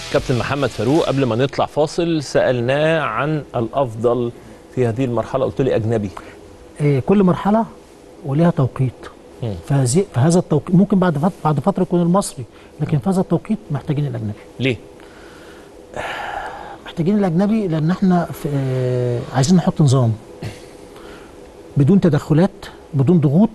كابتن محمد فاروق قبل ما نطلع فاصل سالناه عن الافضل في هذه المرحله قلت لي اجنبي إيه، كل مرحله وليها توقيت مم. فهذه فهذا التوقيت ممكن بعد فتره بعد فتره يكون المصري لكن في هذا التوقيت محتاجين الاجنبي ليه محتاجين الاجنبي لان احنا في آه، عايزين نحط نظام بدون تدخلات بدون ضغوط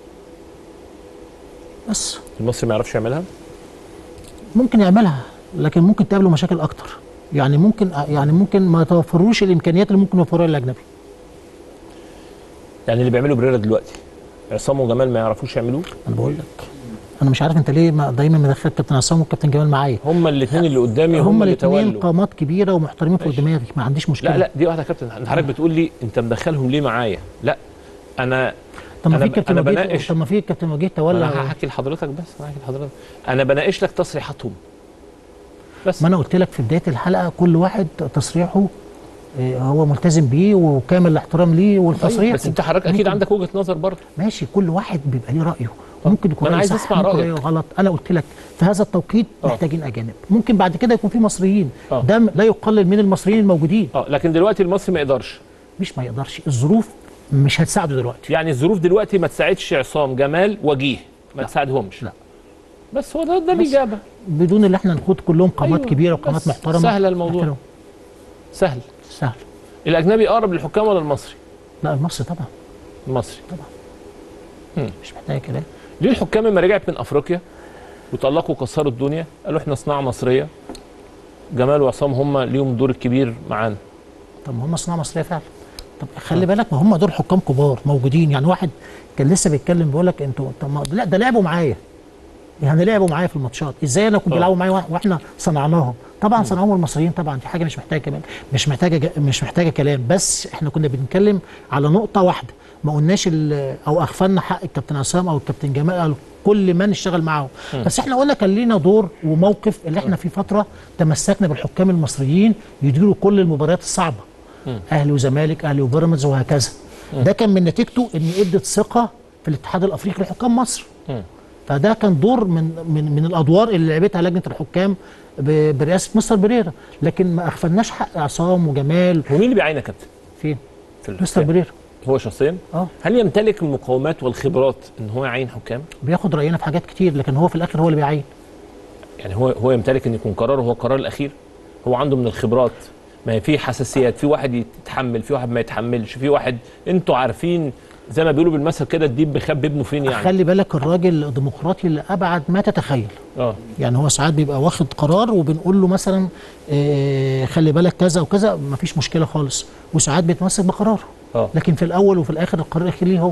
بس المصري ما يعرفش يعملها ممكن يعملها لكن ممكن تقابله مشاكل اكتر يعني ممكن يعني ممكن ما توفروش الامكانيات اللي ممكن يوفرها الاجنبي يعني اللي بيعمله بريرا دلوقتي عصام وجمال ما يعرفوش يعملوه انا بقول لك انا مش عارف انت ليه ما دايما مدخل كابتن عصام والكابتن جمال معايا هما الاثنين اللي قدامي هم, هما اللي الاثنين تولوا قامات كبيره ومحترمين فوق ماشي. دماغي ما عنديش مشكله لا لا دي واحده يا كابتن انت حضرتك بتقول لي انت مدخلهم ليه معايا لا انا طب ما أنا في ب- كابتن أنا وجيه بناقش- طب ما في كابتن وجيه انا تولى هحكي لحضرتك بس انا هحكي لحضرتك انا بناقش لك تصريحاتهم بس ما انا قلت لك في بدايه الحلقه كل واحد تصريحه آه، هو ملتزم بيه وكامل الاحترام ليه والتصريح طيب بس انت حضرتك اكيد ممكن- عندك وجهه نظر برضه ماشي كل واحد بيبقى ليه رايه ممكن يكون ما أنا رأيه عايز صح، أسمع ممكن رأيك. رأيه غلط انا قلت لك في هذا التوقيت آه. محتاجين اجانب ممكن بعد كده يكون في مصريين آه. ده لا يقلل من المصريين الموجودين اه لكن دلوقتي المصري ما يقدرش مش ما يقدرش الظروف مش هتساعده دلوقتي يعني الظروف دلوقتي ما تساعدش عصام جمال وجيه ما لا. تساعدهمش لا. بس هو ده ده الاجابه بدون اللي احنا نخوض كلهم قامات أيوة، كبيره وقامات بس محترمه سهل الموضوع. نحترم. سهل سهل الاجنبي اقرب للحكام ولا المصري لا المصري طبعا المصري مش محتاج كلام ليه الحكام لما رجعت من افريقيا وطلقوا وكسروا الدنيا قالوا احنا صناعه مصريه جمال وعصام هم ليهم دور الكبير معانا طب ما هم صناعه مصريه فعلا طب خلي بالك ما هم دول حكام كبار موجودين يعني واحد كان لسه بيتكلم بيقول لك انتوا طب ما- لا ده لعبوا معايا يعني لعبوا معايا في الماتشات ازاي انا كنت آه. بيلعبوا معايا وإح- واحنا صنعناهم طبعا صنعوهم المصريين طبعا دي حاجه مش محتاجه كمان مش محتاجه ج- مش محتاجه كلام بس احنا كنا بنتكلم على نقطه واحده ما قلناش ال- او اغفلنا حق الكابتن عصام او الكابتن جمال او كل من اشتغل معاهم بس احنا قلنا كان لينا دور وموقف اللي احنا في فتره تمسكنا بالحكام المصريين يديروا كل المباريات الصعبه اهلي وزمالك اهلي وبيراميدز وهكذا ده كان من نتيجته ان ادت ثقه في الاتحاد الافريقي لحكام مصر مم. فده كان دور من من من الادوار اللي لعبتها لجنه الحكام ب- برئاسه مستر بريرا لكن ما اغفلناش حق عصام وجمال ومين اللي بيعين يا كابتن فين في مستر الحكام؟ بريرا هو شخصيا اه هل يمتلك المقومات والخبرات ان هو يعين حكام بياخد راينا في حاجات كتير لكن هو في الاخر هو اللي بيعين يعني هو هو يمتلك ان يكون قراره هو القرار الاخير هو عنده من الخبرات ما هي في حساسيات في واحد يتحمل في واحد ما يتحملش في واحد انتوا عارفين زي ما بيقولوا بالمثل كده الديب بيخبي ابنه فين يعني خلي بالك الراجل ديمقراطي لابعد ما تتخيل اه يعني هو ساعات بيبقى واخد قرار وبنقول له مثلا آه خلي بالك كذا وكذا مفيش مشكله خالص وساعات بيتمسك بقراره اه لكن في الاول وفي الاخر القرار الاخير ليه هو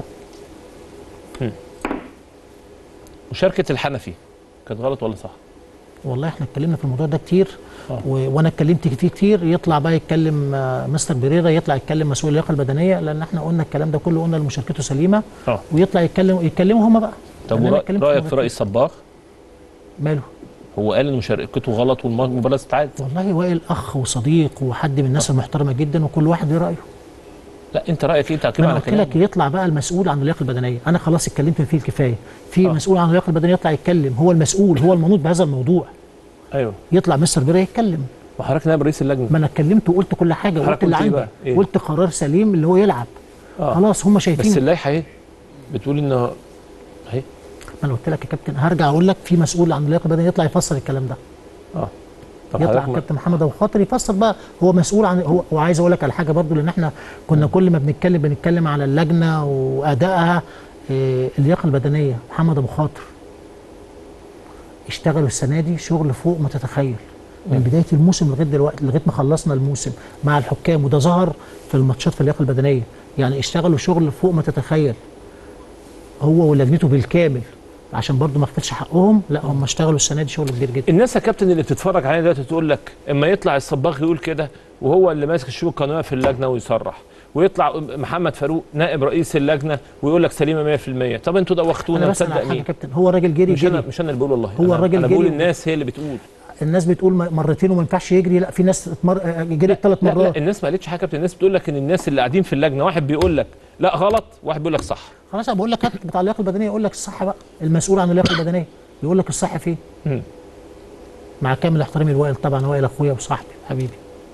مشاركه الحنفي كانت غلط ولا صح؟ والله احنا اتكلمنا في الموضوع ده كتير آه. و... وانا اتكلمت فيه كتير يطلع بقى يتكلم آه، مستر بريرا يطلع يتكلم مسؤول اللياقه البدنيه لان احنا قلنا الكلام ده كله قلنا إن مشاركته سليمه اه ويطلع يتكلم يتكلموا هم بقى طب لأن أنا ورأ- اتكلمت رايك مرتين. في راي الصباغ ماله هو قال ان مشاركته غلط والمباراه تتعاد والله وائل اخ وصديق وحد من الناس المحترمه جدا وكل واحد له رايه لا انت رايك ايه ما تعقيب انا على قلت لك كلامي يطلع بقى المسؤول عن اللياقه البدنيه انا خلاص اتكلمت فيه الكفايه في آه. مسؤول عن اللياقه البدنيه يطلع يتكلم هو المسؤول هو المنوط بهذا الموضوع ايوه يطلع مستر بريرا يتكلم وحضرتك نائب رئيس اللجنه ما انا اتكلمت وقلت كل حاجه حضرتك وقلت اللي قلت إيه عندي بقى؟ إيه؟ قلت قرار سليم اللي هو يلعب اه خلاص هم شايفين بس اللائحه ايه بتقول ان اهي ما انا قلت لك يا كابتن هرجع اقول لك في مسؤول عن اللياقه البدنيه يطلع يفسر الكلام ده اه طب يطلع حضرتك ما- الكابتن محمد ابو خاطر يفسر بقى هو مسؤول عن هو وعايز اقول لك على حاجه برضو لان احنا كنا كل ما بنتكلم بنتكلم على اللجنه وادائها إيه، اللياقه البدنيه محمد ابو خاطر اشتغلوا السنه دي شغل فوق ما تتخيل من بدايه الموسم لغايه دلوقتي لغايه ما خلصنا الموسم مع الحكام وده ظهر في الماتشات في اللياقه البدنيه يعني اشتغلوا شغل فوق ما تتخيل هو ولجنته بالكامل عشان برضو ما اغفلش حقهم لا هم اشتغلوا السنه دي شغل كبير جدا الناس يا كابتن اللي بتتفرج علينا دلوقتي تقول لك اما يطلع الصباغ يقول كده وهو اللي ماسك الشؤون القانونيه في اللجنه ويصرح ويطلع محمد فاروق نائب رئيس اللجنه ويقول لك سليمه 100% طب انتوا دوختونا انا بس على مصدق حاجه يا مين كابتن هو راجل جري مش انا جري مش انا اللي بقول والله هو أنا- الراجل انا بقول جري. الناس هي اللي بتقول الناس بتقول م- مرتين وما ينفعش يجري لا في ناس اتمر... آه، جريت ثلاث لا, لا مرات الناس ما قالتش حاجه يا كابتن الناس بتقول لك ان الناس اللي قاعدين في اللجنه واحد بيقول لك لا غلط واحد بيقول لك صح خلاص انا بقول لك هات بتاع اللياقه البدنيه يقول لك الصح بقى المسؤول عن اللياقه البدنيه يقول لك الصح فين مم. مع كامل احترامي لوائل طبعا وائل اخويا وصاحبي حبيبي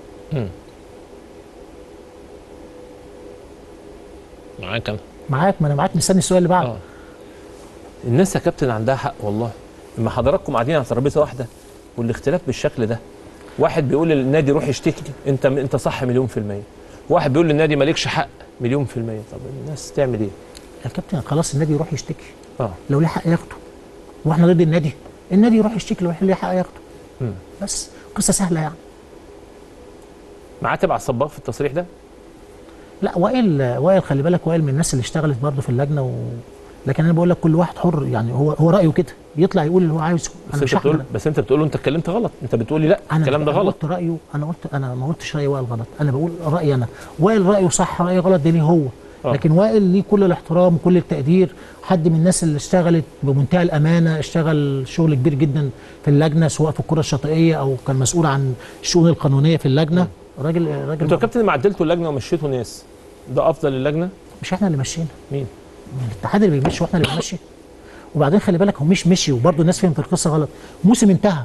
معاك انا معاك ما انا معاك مستني السؤال اللي بعده اه الناس يا كابتن عندها حق والله لما حضراتكم قاعدين على ترابيزه واحده والاختلاف بالشكل ده واحد بيقول للنادي روح اشتكي انت انت صح مليون في الميه واحد بيقول للنادي مالكش حق مليون في الميه طب الناس تعمل ايه يا كابتن خلاص النادي يروح يشتكي اه لو ليه حق ياخده واحنا ضد النادي النادي يروح يشتكي لو ليه حق ياخده مم. بس قصه سهله يعني معاتب على الصباغ في التصريح ده لا وائل وائل خلي بالك وائل من الناس اللي اشتغلت برضه في اللجنه و... لكن انا بقول لك كل واحد حر يعني هو هو رايه كده يطلع يقول اللي هو عايزه بس انا مش انت بتقول هحمل بس انت بتقول له انت اتكلمت غلط انت بتقول لي لا انا الكلام ده أنا غلط قلت رايه انا قلت انا ما قلتش راي وائل غلط انا بقول رايي انا وائل رايه صح رايه غلط ده ليه هو آه. لكن وائل ليه كل الاحترام وكل التقدير حد من الناس اللي اشتغلت بمنتهى الامانه اشتغل شغل كبير جدا في اللجنه سواء في الكره الشاطئيه او كان مسؤول عن الشؤون القانونيه في اللجنه راجل راجل انتوا يا كابتن لما عدلتوا اللجنه ومشيتوا ناس ده افضل اللجنه مش احنا اللي ماشيين مين الاتحاد اللي بيمشي واحنا اللي بنمشي وبعدين خلي بالك هو مش مشي وبرضه الناس فهمت القصه غلط موسم انتهى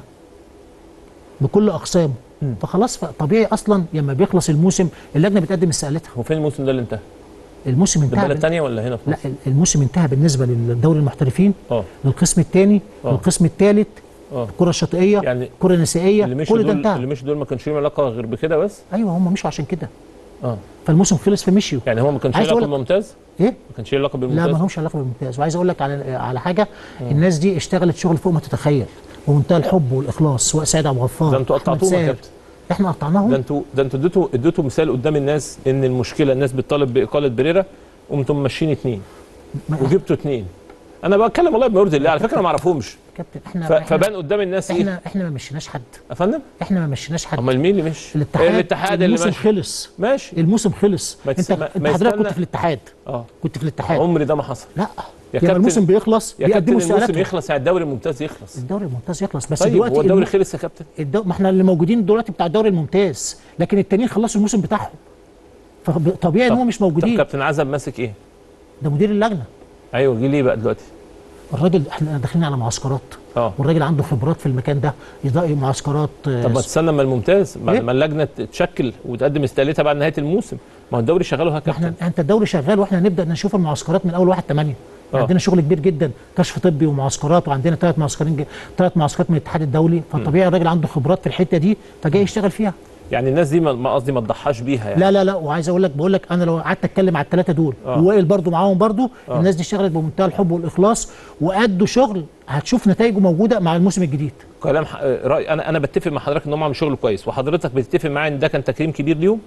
بكل اقسامه مم. فخلاص طبيعي اصلا لما بيخلص الموسم اللجنه بتقدم استقالتها هو فين الموسم ده اللي انتهى الموسم ده انتهى بلد بال- تانية ولا هنا في لا مصر؟ الموسم انتهى بالنسبه للدوري المحترفين اه للقسم الثاني آه. للقسم الثالث اه الكره الشاطئيه يعني الكره النسائيه اللي مشوا كل ده دول انتهى اللي مشوا دول ما كانش ليهم علاقه غير بكده بس ايوه هم مشوا عشان كده اه فالموسم خلص فمشيوا يعني هو ما كانش عايز ليه علاقه أقول بالممتاز ايه ما كانش ليه علاقه لا بالممتاز ما لهمش علاقه بالممتاز وعايز اقول لك على على حاجه الناس دي اشتغلت شغل فوق ما تتخيل بمنتهى الحب والاخلاص سواء سيد عبد الغفار ده انتوا أحمد قطعتوهم يا ساهر. كابتن احنا قطعناهم ده انتوا ده انتوا اديتوا اديتوا مثال قدام الناس ان المشكله الناس بتطالب باقاله بريرا قمتم ماشيين اثنين ما- وجبتوا اثنين انا بتكلم والله بما يرضي الله على فكره انا ما اعرفهمش كابتن احنا ف- احنا فبان قدام الناس ايه احنا احنا ما مشيناش حد يا فندم احنا ما مشيناش حد امال مين اللي مش الاتحاد الاتحاد اللي الموسم ماشي خلص ماشي الموسم خلص ما انت تس- ما- انت ما حضرتك يستنى. كنت في الاتحاد اه كنت في الاتحاد عمري ده ما حصل لا يا لما كابتن- الموسم بيخلص يا كابتن بيقدموا الموسم استقالاتهم يخلص يعني الدوري الممتاز يخلص الدوري الممتاز يخلص بس طيب دلوقتي هو الدوري الم- خلص يا كابتن الدو... ما احنا اللي موجودين دلوقتي بتاع الدوري الممتاز لكن التانيين خلصوا الموسم بتاعهم فطبيعي ان طب- هم مش طب موجودين كابتن عزب ماسك ايه ده مدير اللجنه ايوه جه ليه بقى دلوقتي الراجل احنا داخلين على معسكرات اه والراجل عنده خبرات في المكان ده يضاء معسكرات آه، طب ما تستنى اما الممتاز بعد إيه؟ ما اللجنه تتشكل وتقدم استقالتها بعد نهايه الموسم ما هو الدوري شغال وها احنا كابتن انت الدوري شغال واحنا نبدا نشوف المعسكرات من اول 1 8 آه. عندنا شغل كبير جدا كشف طبي ومعسكرات وعندنا ثلاث معسكرين ثلاث معسكرات من الاتحاد الدولي فطبيعي الراجل عنده خبرات في الحته دي فجاي يشتغل فيها يعني الناس دي ما ما قصدي ما تضحاش بيها يعني لا لا لا وعايز اقول لك بقول لك انا لو قعدت اتكلم على الثلاثه دول آه. ووائل برضو معاهم برضو آه. الناس دي اشتغلت بمنتهى الحب والاخلاص وادوا شغل هتشوف نتائجه موجوده مع الموسم الجديد كلام ح... راي انا انا بتفق مع حضرتك ان هم عملوا شغل كويس وحضرتك بتتفق معايا ان ده كان تكريم كبير ليهم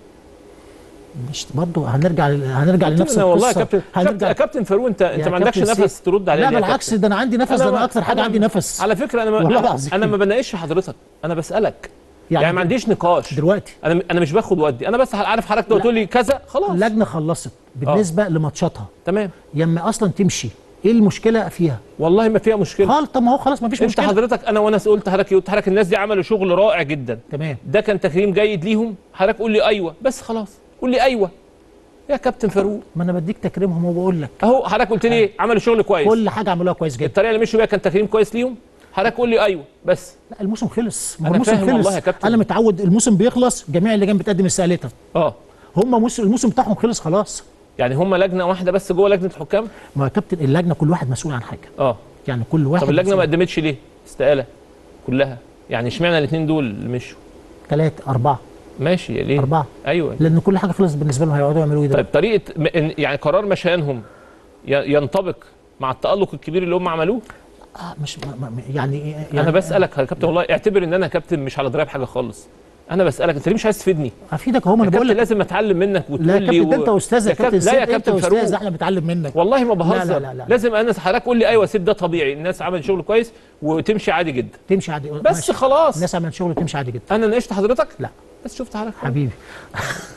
مش برضو هنرجع لل- هنرجع لنفس أنا والله يا القصه كابتن كابتن, يا كابتن فاروق انت انت يا ما عندكش كابتن نفس سيف. ترد عليا لا ليه يا بالعكس كابتن؟ ده انا عندي نفس ده انا اكتر حاجه أنا- عندي نفس على فكره انا والله ما العظيم. انا ما بناقش حضرتك انا بسالك يعني, يعني ما عنديش نقاش دلوقتي انا انا مش باخد ودي انا بس عارف حضرتك لو لا. تقول لي كذا خلاص اللجنه خلصت بالنسبه لماتشاتها تمام يما اصلا تمشي ايه المشكله فيها والله ما فيها مشكله خالص طب ما هو خلاص ما فيش انت مشكله حضرتك انا وانا قلت حضرتك قلت حضرتك الناس دي عملوا شغل رائع جدا تمام ده كان تكريم جيد ليهم حضرتك قول لي ايوه بس خلاص قول لي ايوه يا كابتن فاروق ما انا بديك تكريمهم وبقول لك اهو حضرتك قلت لي عملوا شغل كويس كل حاجه عملوها كويس جدا الطريقه اللي مشوا بيها كان تكريم كويس ليهم حضرتك قول لي ايوه بس لا الموسم خلص ما هو أنا الموسم فاهم خلص والله يا كابتن. انا متعود الموسم بيخلص جميع اللجان بتقدم استقالتها اه هم موسم الموسم بتاعهم خلص خلاص يعني هم لجنه واحده بس جوه لجنه الحكام ما يا كابتن اللجنه كل واحد مسؤول عن حاجه اه يعني كل واحد طب اللجنه ما مسؤول. قدمتش ليه استقاله كلها يعني اشمعنى الاثنين دول اللي مشوا ثلاثه اربعه ماشي ليه اربعه ايوه لان كل حاجه خلصت بالنسبه لهم هيقعدوا يعملوا ايه ده طيب طريقه م- إن- يعني قرار مشيانهم ي- ينطبق مع التالق الكبير اللي هم عملوه آه مش ما ما يعني, يعني انا بسالك يا كابتن والله اعتبر ان انا كابتن مش على درايه بحاجه خالص انا بسالك انت ليه مش عايز تفيدني افيدك اهو ما يا انا بقول كابتن لك لازم اتعلم منك لا وتقول يا لي كابتن ده انت استاذ يا يا كابتن لا يا سيف، انت كابتن استاذ فاروق احنا بنتعلم منك والله ما بهزر لا- لا- لا- لا. لازم انا حضرتك قول لي ايوه سيب ده طبيعي الناس عملت شغل كويس وتمشي عادي جدا تمشي عادي بس ماشي. خلاص الناس عملت شغل تمشي عادي جدا انا ناقشت حضرتك لا بس شفت حضرتك حبيبي